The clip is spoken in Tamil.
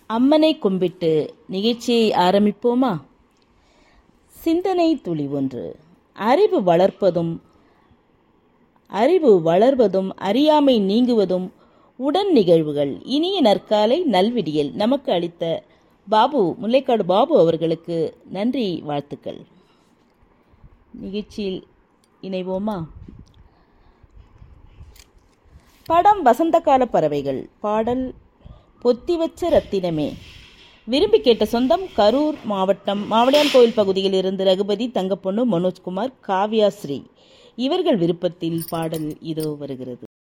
அம்மனை கும்பிட்டு நிகழ்ச்சியை ஆரம்பிப்போமா சிந்தனை துளி ஒன்று அறிவு வளர்ப்பதும் அறிவு வளர்வதும் அறியாமை நீங்குவதும் உடன் நிகழ்வுகள் இனிய நற்காலை நல்விடியல் நமக்கு அளித்த பாபு முல்லைக்காடு பாபு அவர்களுக்கு நன்றி வாழ்த்துக்கள் நிகழ்ச்சியில் இணைவோமா படம் வசந்தகால பறவைகள் பாடல் பொத்தி வச்ச ரத்தினமே விரும்பி கேட்ட சொந்தம் கரூர் மாவட்டம் மாவடியான் கோயில் பகுதியில் இருந்து ரகுபதி தங்கப்பொண்ணு மனோஜ்குமார் காவ்யா ஸ்ரீ இவர்கள் விருப்பத்தில் பாடல் இதோ வருகிறது